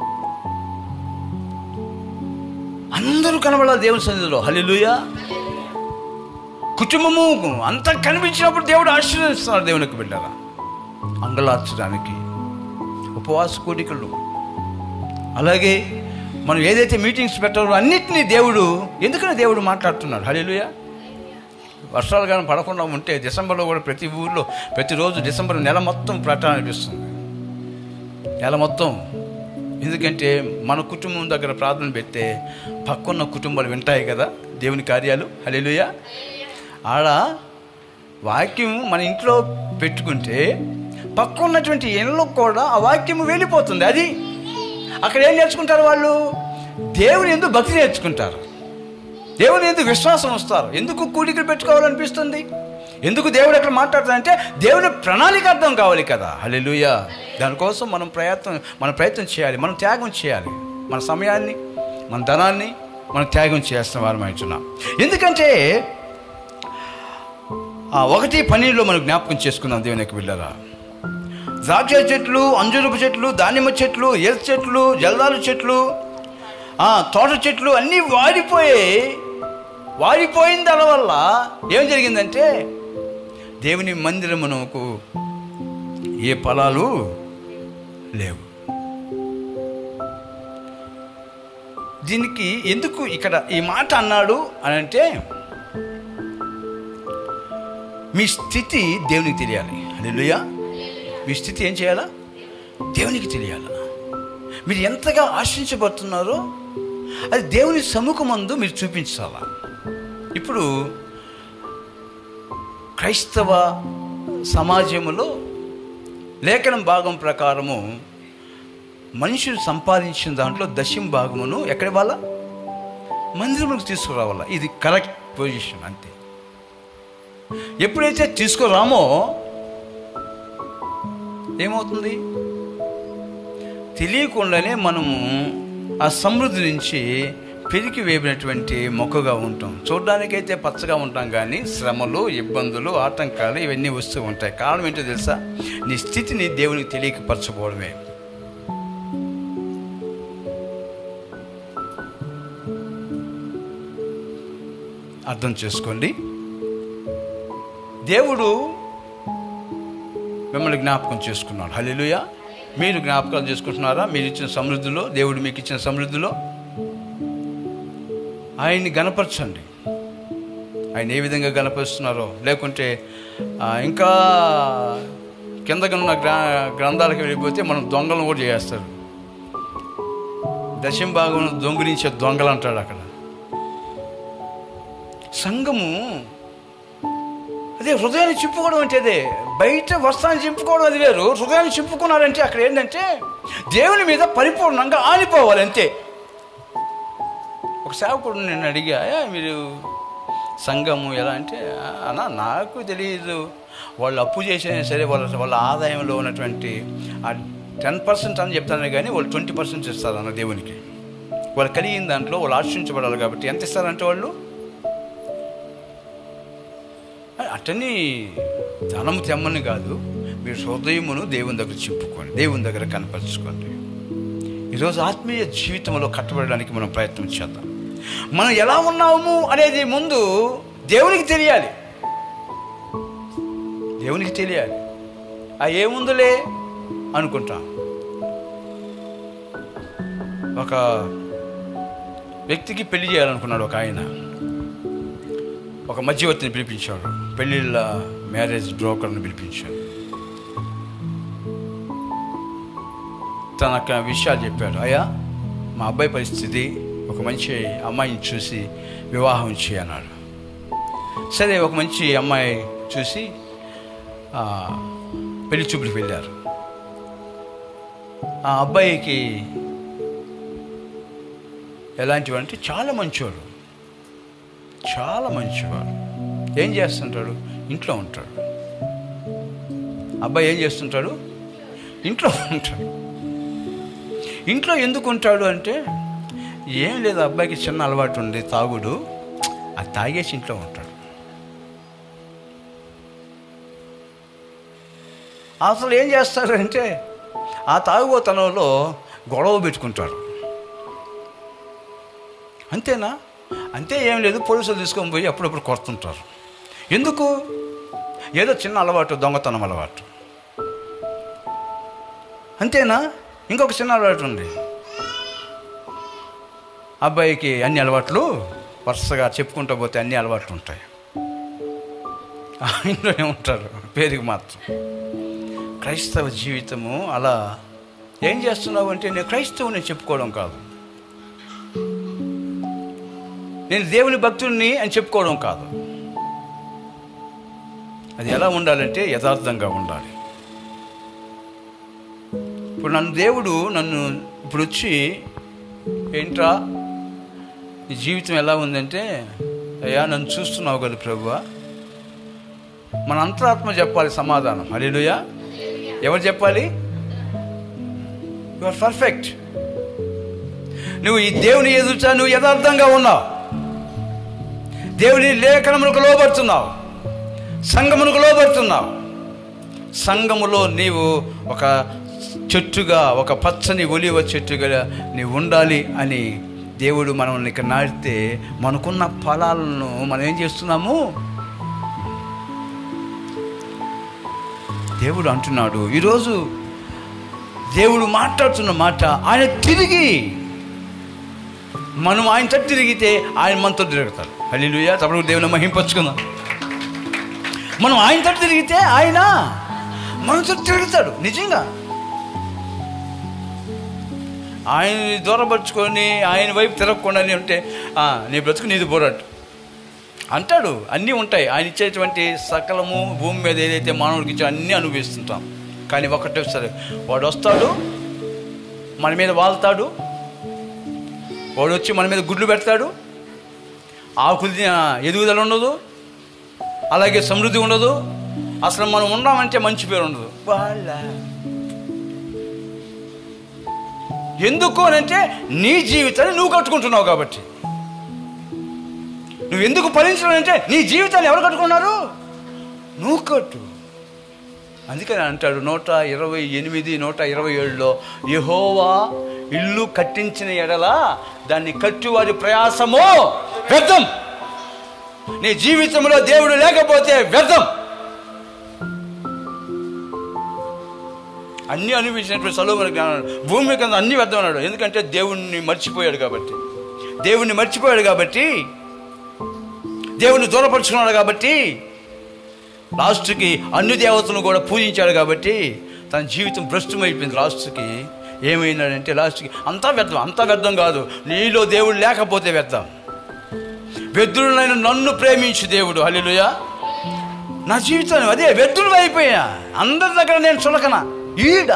అందరూ కనబడాలి దేవుని సన్నిధిలో హల్లెలూయా కుటుంబము అంతా కనిపించినప్పుడు దేవుడు ఆశీర్వదిస్తున్నాడు దేవునికి బిడ్డరా అంగలార్చడానికి ఉపవాస కోరికలు అలాగే మనం ఏదైతే మీటింగ్స్ పెట్టాలో అన్నిటినీ దేవుడు ఎందుకని దేవుడు మాట్లాడుతున్నాడు హల్లెలూయా వర్షాలు కానీ పడకుండా ఉంటే డిసెంబర్లో కూడా ప్రతి ఊర్లో ప్రతిరోజు డిసెంబర్ నెల మొత్తం ప్రకటన అనిపిస్తుంది నెల మొత్తం ఎందుకంటే మన కుటుంబం దగ్గర ప్రార్థన పెడితే పక్కన్న కుటుంబాలు వింటాయి కదా దేవుని కార్యాలు హల్లెలూయా ఆడ వాక్యం మన ఇంట్లో పెట్టుకుంటే పక్క ఉన్నటువంటి ఇళ్ళలో కూడా ఆ వాక్యం వెళ్ళిపోతుంది అది అక్కడ ఏం నేర్చుకుంటారు వాళ్ళు దేవుని ఎందుకు భక్తి నేర్చుకుంటారు దేవుని ఎందుకు విశ్వాసం వస్తారు ఎందుకు కూడికలు పెట్టుకోవాలనిపిస్తుంది ఎందుకు దేవుడు అక్కడ మాట్లాడుతాడంటే దేవుని ప్రణాళిక అర్థం కావాలి కదా హల్లెలూయా దానికోసం మనం ప్రయత్నం మనం ప్రయత్నం చేయాలి మనం త్యాగం చేయాలి మన సమయాన్ని మన ధనాన్ని మనం త్యాగం చేస్తున్న వారం అవుతున్నాం ఎందుకంటే ఆ ఒకటి పన్నెండులో మనం జ్ఞాపకం చేసుకుందాం దేవుని యొక్క బిడ్డరా ద్రాక్ష చెట్లు అంజూరపు చెట్లు దానిమ్మ చెట్లు ఎల్ చెట్లు జల్దాలు చెట్లు ఆ, తోట చెట్లు అన్నీ వాడిపోయి వాడిపోయిన దానివల్ల ఏం జరిగిందంటే దేవుని మందిరమునకు ఏ ఫలాలు లేవు దీనికి ఎందుకు ఇక్కడ ఈ మాట అన్నాడు అని అంటే మీ స్థితి దేవునికి తెలియాలి హల్లెలూయా మీ స్థితి ఏం చేయాలా దేవునికి తెలియాలా మీరు ఎంతగా ఆశించబడుతున్నారో అది దేవుని సముఖమందు మీరు చూపించాలా ఇప్పుడు క్రైస్తవ సమాజంలో లేఖనం భాగం ప్రకారము మనుషులు సంపాదించిన దాంట్లో దశం భాగమును ఎక్కడ వాళ్ళ మందిరంలోకి తీసుకురావాలా ఇది కరెక్ట్ పొజిషన్ అంతే ఎప్పుడైతే తీసుకురామో ఏమవుతుంది తెలియకుండానే మనము ఆ సమృద్ధి నుంచి పెరిగి వేపినటువంటి మొక్కగా ఉంటాం చూడడానికైతే పచ్చగా ఉంటాం కానీ శ్రమలు ఇబ్బందులు ఆటంకాలు ఇవన్నీ వస్తూ ఉంటాయి కారణం ఏంటో తెలుసా నీ స్థితిని దేవునికి తెలియకపరచుకోవడమే అర్థం చేసుకోండి దేవుడు మిమ్మల్ని జ్ఞాపకం చేసుకున్నాడు హల్లెలూయా మీరు జ్ఞాపకాలు చేసుకుంటున్నారా మీరు ఇచ్చిన సమృద్ధిలో దేవుడు మీకు ఇచ్చిన సమృద్ధిలో ఆయన్ని గనపరచండి ఆయన ఏ విధంగా గనపరుస్తున్నారో లేకుంటే ఆ, ఇంకా కిందకి ఉన్న గ్రా గ్రంథాలకు వెళ్ళిపోతే మనం దొంగలను కూడా చేస్తారు దశం భాగం దొంగిలించే దొంగలు అంటాడు అక్కడ సంఘము అదే హృదయాన్ని చింపుకోవడం అంటే అదే బయట వస్త్రాన్ని చింపుకోవడం అది వేరు హృదయాన్ని చింపుకున్నారంటే అక్కడ ఏంటంటే దేవుని మీద పరిపూర్ణంగా ఆనిపోవాలి అంతే ఒక సేవకుడు నేను అడిగా "ఏ, మీరు సంఘము ఎలా అంటే "ఆ, అన్నా నాకు తెలియదు వాళ్ళు అప్పు చేసినా సరే వాళ్ళ వాళ్ళ ఆదాయంలో ఉన్నటువంటి ఆ టెన్ పర్సెంట్ అని చెప్తాను కానీ వాళ్ళు ట్వంటీ పర్సెంట్ ఇస్తారు అన్న దేవునికి వాళ్ళు కలిగిన దాంట్లో వాళ్ళు ఆశించబడాలి కాబట్టి ఎంత ఇస్తారంటే వాళ్ళు అట్టని ధనము తెమ్మని కాదు మీరు హృదయమును దేవుని దగ్గర చింపుకోండి దేవుని దగ్గర కనపరుచుకోండి ఈరోజు ఆత్మీయ జీవితంలో కట్టబడడానికి మనం ప్రయత్నం చేద్దాం మనం ఎలా ఉన్నాము అనేది ముందు దేవునికి తెలియాలి దేవునికి తెలియాలి ఆ ఏముందులే అనుకుంటాం ఒక వ్యక్తికి పెళ్లి చేయాలనుకున్నాడు ఒక ఆయన ఒక మధ్యవర్తిని పిలిపించాడు పెళ్ళిళ్ళ మ్యారేజ్ బ్రోకర్ని పిలిపించాడు తన యొక్క విషయాలు చెప్పాడు అయ్యా మా అబ్బాయి పరిస్థితి ఒక మంచి అమ్మాయిని చూసి వివాహం చేయన్నాడు సరే ఒక మంచి అమ్మాయి చూసి ఆ, పెళ్లి చూపులకు వెళ్ళారు ఆ అబ్బాయికి ఎలాంటివి అంటే చాలా మంచివాడు చాలా మంచివాడు ఏం చేస్తుంటాడు ఇంట్లో ఉంటాడు అబ్బాయి ఏం చేస్తుంటాడు ఇంట్లో ఉంటాడు ఇంట్లో ఎందుకు ఉంటాడు అంటే ఏం లేదు అబ్బాయికి చిన్న అలవాటు ఉంది తాగుడు ఆ తాగేసి ఇంట్లో ఉంటాడు అసలు ఏం చేస్తారు అంటే ఆ తాగుబోతనంలో గొడవ పెట్టుకుంటారు అంతేనా అంతే ఏం లేదు పోలీసులు తీసుకొని పోయి అప్పుడప్పుడు కొడుతుంటారు ఎందుకు ఏదో చిన్న అలవాటు దొంగతనం అలవాటు అంతేనా ఇంకొక చిన్న అలవాటు ఉంది అబ్బాయికి అన్ని అలవాట్లు వరుసగా చెప్పుకుంటూ పోతే అన్ని అలవాట్లు ఉంటాయి ఆ ఇంట్లోనే ఉంటారు పేరుకి మాత్రం క్రైస్తవ జీవితము అలా ఏం చేస్తున్నావు అంటే నేను క్రైస్తవుని చెప్పుకోవడం కాదు నేను దేవుని భక్తుడిని అని చెప్పుకోవడం కాదు అది ఎలా ఉండాలంటే యథార్థంగా ఉండాలి ఇప్పుడు నన్ను దేవుడు నన్ను ఇప్పుడు వచ్చి ఏంట్రా నీ జీవితం ఎలా ఉందంటే అయ్యా నన్ను చూస్తున్నావు కదా ప్రభువా మన అంతరాత్మ చెప్పాలి సమాధానం అలీలుయా ఎవరు చెప్పాలి యు ఆర్ పర్ఫెక్ట్ నువ్వు ఈ దేవుని ఎదుట నువ్వు యథార్థంగా ఉన్నావు దేవుని లేఖనములకు లోబడుతున్నావు సంఘమునకు లోబడుతున్నావు సంఘములో నీవు ఒక చెట్టుగా ఒక పచ్చని ఒలివ చెట్టుగా నీవు ఉండాలి అని దేవుడు మనల్ని ఇక్కడ నాటితే మనకున్న ఫలాలను మనం ఏం చేస్తున్నాము దేవుడు అంటున్నాడు ఈరోజు దేవుడు మాట్లాడుతున్న మాట ఆయన తిరిగి మనం ఆయనతో తిరిగితే ఆయన మనతో తిరుగుతాడు హల్లేలూయా తప్పుడు దేవుని మహింపచ్చుకుందాం మనం ఆయనతో తిరిగితే ఆయన మనతో తిరుగుతాడు నిజంగా ఆయన్ని దూరపరుచుకొని ఆయన వైపు తిరగకుండా ఉంటే "ఆ, నీ బ్రతుకు నీది పోరాడు అంటాడు అన్నీ ఉంటాయి ఆయన ఇచ్చేటువంటి సకలము భూమి మీద ఏదైతే మానవుడికి ఇచ్చా అన్నీ అనుభవిస్తుంటాం కానీ ఒకటే సరే వాడు వస్తాడు మన మీద వాళ్తాడు వాడు వచ్చి మన మీద గుడ్లు పెడతాడు ఆకులు ఎదుగుదల ఉండదు అలాగే సమృద్ధి ఉండదు అసలు మనం ఉన్నామంటే మంచి పేరు ఉండదు వాళ్ళ ఎందుకు అని అంటే నీ జీవితాన్ని నువ్వు కట్టుకుంటున్నావు కాబట్టి నువ్వు ఎందుకు ఫలించాలంటే నీ జీవితాన్ని ఎవరు కట్టుకున్నారు నువ్వు కట్టు అందుకని అంటాడు నూట ఇరవై ఎనిమిది నూట ఇరవై ఏడులో యహోవా ఇల్లు కట్టించిన ఎడల దాన్ని కట్టి వారి ప్రయాసము వ్యర్థం నీ జీవితంలో దేవుడు లేకపోతే వ్యర్థం అన్ని అనుభవించినటువంటి సలోమన జ్ఞానం భూమి కింద అన్ని వ్యర్థం అన్నాడు ఎందుకంటే దేవుణ్ణి మర్చిపోయాడు కాబట్టి దేవుణ్ణి మర్చిపోయాడు కాబట్టి దేవుణ్ణి దూరపరుచుకున్నాడు కాబట్టి లాస్ట్కి అన్ని దేవతలను కూడా పూజించాడు కాబట్టి తన జీవితం భ్రష్టమైపోయింది లాస్ట్కి ఏమైనాడంటే లాస్ట్కి అంతా వ్యర్థం అంతా వ్యర్థం కాదు నీలో దేవుడు లేకపోతే వ్యర్థం వ్యర్థులైన నన్ను ప్రేమించు దేవుడు హల్లెలూయ నా జీవితం అదే వ్యర్థులు అయిపోయా అందరి దగ్గర నేను చులకన ఈడ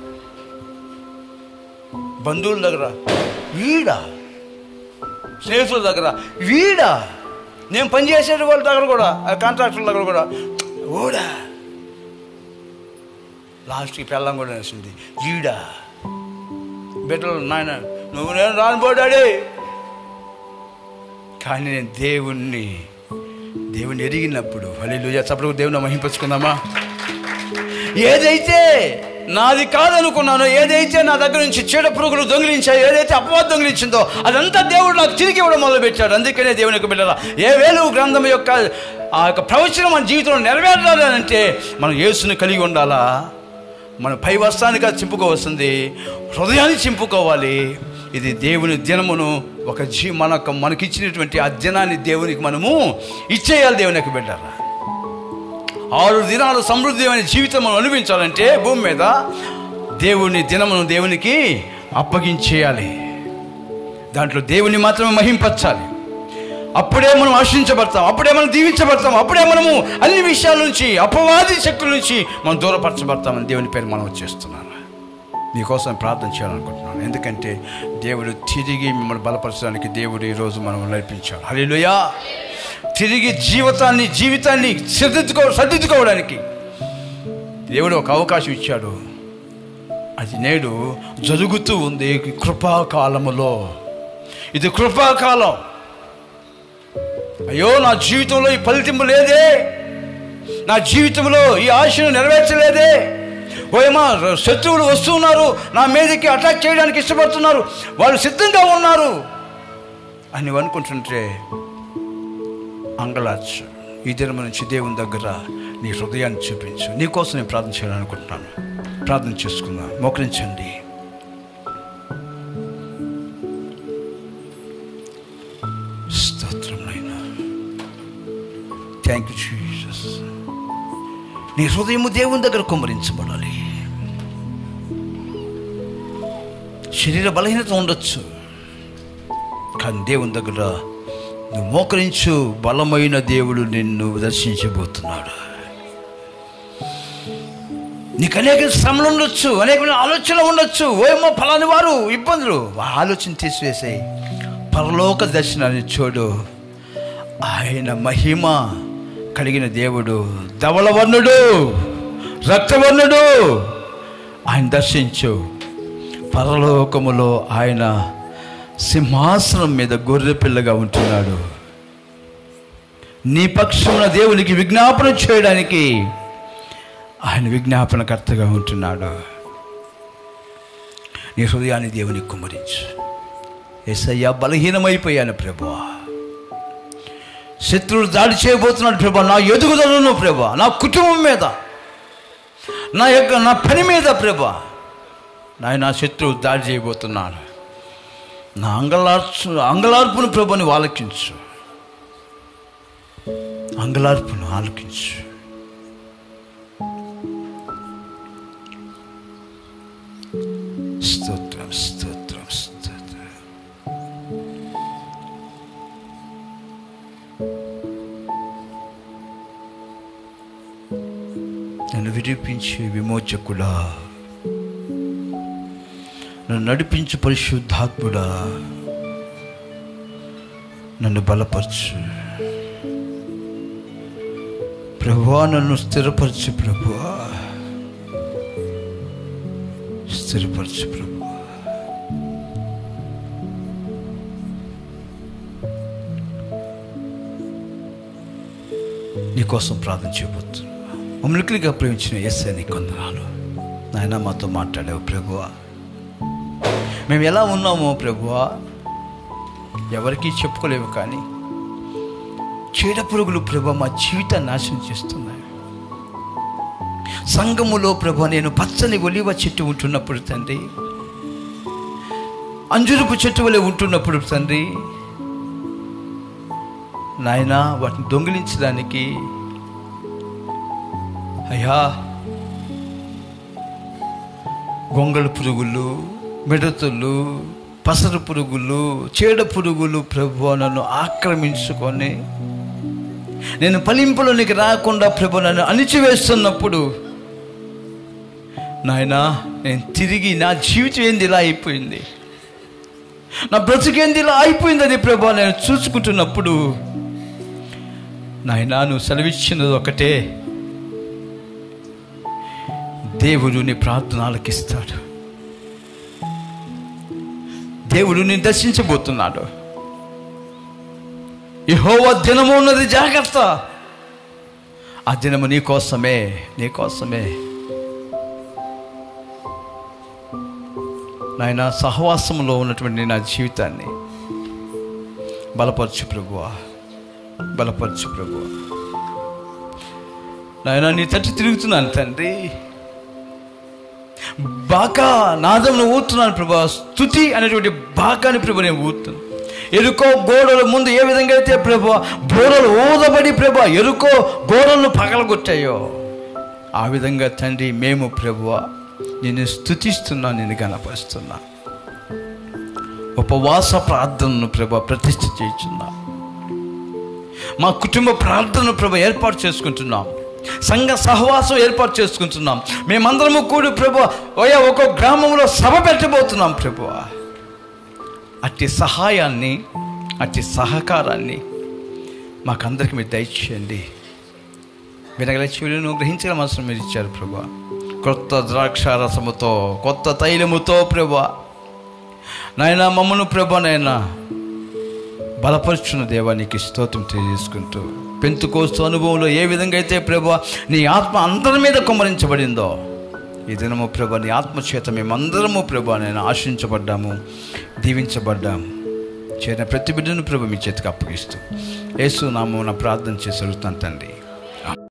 బంధువుల దగ్గర వీడ స్నేహితుల దగ్గర వీడ నేను పనిచేసే వాళ్ళ దగ్గర కూడా ఆ కాంట్రాక్టుల దగ్గర కూడా ఓడా లాస్ట్కి పెళ్ళం కూడా వేసింది ఈడ బిడ్డలు నాయన నువ్వు నేను రానిపోడాడే కానీ నేను దేవుణ్ణి దేవుణ్ణి ఎరిగినప్పుడు హల్లెలూయా చప్పుడు దేవుని మహింపచ్చుకుందామా ఏదైతే నాది కాదనుకున్నానో ఏదైతే నా దగ్గర నుంచి చీడ పురుగులు దొంగిలించాయో ఏదైతే అపవాదం దొంగిలించిందో అదంతా దేవుడు నాకు తిరిగి ఇవ్వడం మొదలుపెట్టాడు అందుకనే దేవుని యొక్క బిడ్డల ఏ వేలు గ్రంథం యొక్క ఆ యొక్క ప్రవచనం మన జీవితంలో నెరవేరాలి అని అంటే మనం యేసుని కలిగి ఉండాలా మన పై వస్త్రానికి అది చింపుకోవస్తుంది హృదయాన్ని చింపుకోవాలి ఇది దేవుని దినమును ఒక జీ మనకు మనకిచ్చినటువంటి ఆ దినాన్ని దేవునికి మనము ఇచ్చేయాలి దేవునికి బిడ్డారా ఆరు దినాలు సమృద్ధిమైన జీవితం మనం అనుభవించాలంటే భూమి మీద దేవుని దినమును దేవునికి అప్పగించేయాలి దాంట్లో దేవుని మాత్రమే మహింపరచాలి అప్పుడే మనం ఆశించబడతాం అప్పుడే మనం దీవించబడతాం అప్పుడే మనము అన్ని విషయాల నుంచి అపవాది శక్తుల నుంచి మనం దూరపరచబడతామని దేవుని పేరు మనం వచ్చేస్తున్నాను మీకోసం ప్రార్థన చేయాలనుకుంటున్నాను ఎందుకంటే దేవుడు తిరిగి మిమ్మల్ని బలపరచడానికి దేవుడు ఈరోజు మనం నడిపించాడు హల్లెలూయా తిరిగి జీవితాన్ని జీవితాన్ని సరిదిద్దుకో సరిదిద్దుకోవడానికి దేవుడు ఒక అవకాశం ఇచ్చాడు అది నేడు జరుగుతూ ఉంది కృపాకాలములో ఇది కృపాకాలం అయ్యో నా జీవితంలో ఈ ఫలితింపు లేదే నా జీవితంలో ఈ ఆశను నెరవేర్చలేదే ఓయమా శత్రువులు వస్తున్నారు నా మీదకి అటాక్ చేయడానికి ఇష్టపడుతున్నారు వాళ్ళు సిద్ధంగా ఉన్నారు అని నువ్వు అనుకుంటుంటే అంగళాచు ఈ దినం నుంచి దేవుని దగ్గర నీ హృదయాన్ని చూపించు నీకోసం నేను ప్రార్థన చేయాలనుకుంటున్నాను ప్రార్థన చేసుకుందాం మోకరించండి స్తోత్రం నైనా థ్యాంక్ యూ జీసస్ నీ హృదయము దేవుని దగ్గర కుమ్మరించబడాలి శరీర బలహీనత ఉండొచ్చు కానీ దేవుని దగ్గర నువ్వు మోకరించు బలమైన దేవుడు నిన్ను దర్శించబోతున్నాడు నీకు అనేక శ్రమలు ఉండొచ్చు అనేకమైన ఆలోచనలు ఉండొచ్చు ఓయేమో ఫలాని వారు ఇబ్బందులు ఆ ఆలోచన తీసివేసాయి పరలోక దర్శనాన్ని చూడు ఆయన మహిమ కలిగిన దేవుడు ధవళవర్ణుడు రక్తవర్ణుడు ఆయన దర్శించు పరలోకములో ఆయన సింహాసనం మీద గొర్రె పిల్లగా ఉంటున్నాడు నీ పక్షమున దేవునికి విజ్ఞాపన చేయడానికి ఆయన విజ్ఞాపనకర్తగా ఉంటున్నాడు నీ హృదయాన్ని దేవునికి కుమ్మరించు ఎస్ఐయా బలహీనమైపోయాను ప్రభా శత్రువులు దాడి చేయబోతున్నాడు ప్రభా నా ఎదుగుదలను ప్రభా నా కుటుంబం మీద నా యొక్క నా పని మీద ప్రభా నాయన శత్రువు దాడి చేయబోతున్నాడు నా అంగలార్చు అంగలార్పును ప్రభుని ఆలకించు అంగలార్పును ఆలకించు స్తోత్రం స్తోత్రం స్తోత్రం నన్ను విడిపించే విమోచకుడా నన్ను నడిపించు పరిశుద్ధాత్ముడా నన్ను బలపరచు ప్రభువా నన్ను స్థిరపరచు ప్రభువా స్థిరపరచు ప్రభువా నీకోసం ప్రార్థన చేయబోతున్నా మమ్మల్నిగా ప్రేమించిన ఎస్ఐ నీ కొందనాలు నాయన మాతో మాట్లాడావు ప్రభువా మేము ఎలా ఉన్నామో ప్రభువా ఎవరికీ చెప్పుకోలేము కానీ చీడ పురుగులు ప్రభు మా జీవితాన్ని నాశనం చేస్తున్నాయి సంఘములో ప్రభు నేను పచ్చని ఒలివ చెట్టు ఉంటున్నప్పుడు తండ్రి అంజురుపు చెట్టు వలె ఉంటున్నప్పుడు తండ్రి నాయన వాటిని దొంగిలించడానికి అయ్యా గొంగళ పురుగులు మిడతలు పసరు పురుగులు చీడ పురుగులు ప్రభు నన్ను ఆక్రమించుకొని నేను ఫలింపులోనికి రాకుండా ప్రభు నన్ను అణిచివేస్తున్నప్పుడు నాయనా నేను తిరిగి నా జీవితం ఏంది ఇలా అయిపోయింది నా బ్రతుకేంది ఇలా అయిపోయిందని ప్రభు నేను చూసుకుంటున్నప్పుడు నాయనా నువ్వు సెలవిచ్చినది ఒకటే దేవుడు నీ ప్రార్థన ఆలకిస్తాడు దేవుడు నీ దర్శించబోతున్నాడు యహోవ దినము ఉన్నది జాగ్రత్త ఆ దినము నీ కోసమే నీ కోసమే నాయన సహవాసంలో ఉన్నటువంటి నా జీవితాన్ని బలపరచు ప్రభువా బలపరచు ప్రభువా నాయన నీ తట్టు తిరుగుతున్నాను తండ్రి బాకా నాదమును ఊతున్నాను ప్రభా స్థుతి అనేటువంటి బాకాని ప్రభు నేను ఊతున్నాను ఎరుకో గోడల ముందు ఏ విధంగా అయితే ప్రభు బోరలు ఊదబడి ప్రభు ఎరుకో గోడలను పగలగొట్టాయో ఆ విధంగా తండ్రి మేము ప్రభువ నిన్ను స్థుతిస్తున్నా నిన్ను గనపరుస్తున్నా ఉపవాస ప్రార్థనను ప్రభు ప్రతిష్ఠ చేయుచున్నా మా కుటుంబ ప్రార్థనను ప్రభు ఏర్పాటు చేసుకుంటున్నాం సంఘ సహవాసం ఏర్పాటు చేసుకుంటున్నాం మేమందరము కూడి ప్రభు ఓయా ఒక గ్రామంలో సభ పెట్టబోతున్నాం ప్రభు అట్టి సహాయాన్ని అట్టి సహకారాన్ని మాకందరికి మీరు దయచేయండి వినగల చెవులను గ్రహించగల మనసును మీరు ఇచ్చారు ప్రభా కొత్త ద్రాక్ష రసముతో కొత్త తైలముతో ప్రభా నాయన మమ్మను ప్రభా నాయన బలపరుచున్న దేవానికి స్తోత్రం తెలియజేసుకుంటూ పెంతుకోస్తు అనుభవంలో ఏ విధంగా అయితే ప్రభా నీ ఆత్మ అందరి మీద కుమ్మరించబడిందో ఈ దినము ప్రభా నీ ఆత్మచేత మేమందరము ప్రభా నేను ఆశించబడ్డాము దీవించబడ్డాము చేరిన ప్రతి బిడ్డను ప్రభు మీ చేతికి అప్పగిస్తూ యేసు నామం ప్రార్థన చేసి అడుగుతాను తండ్రి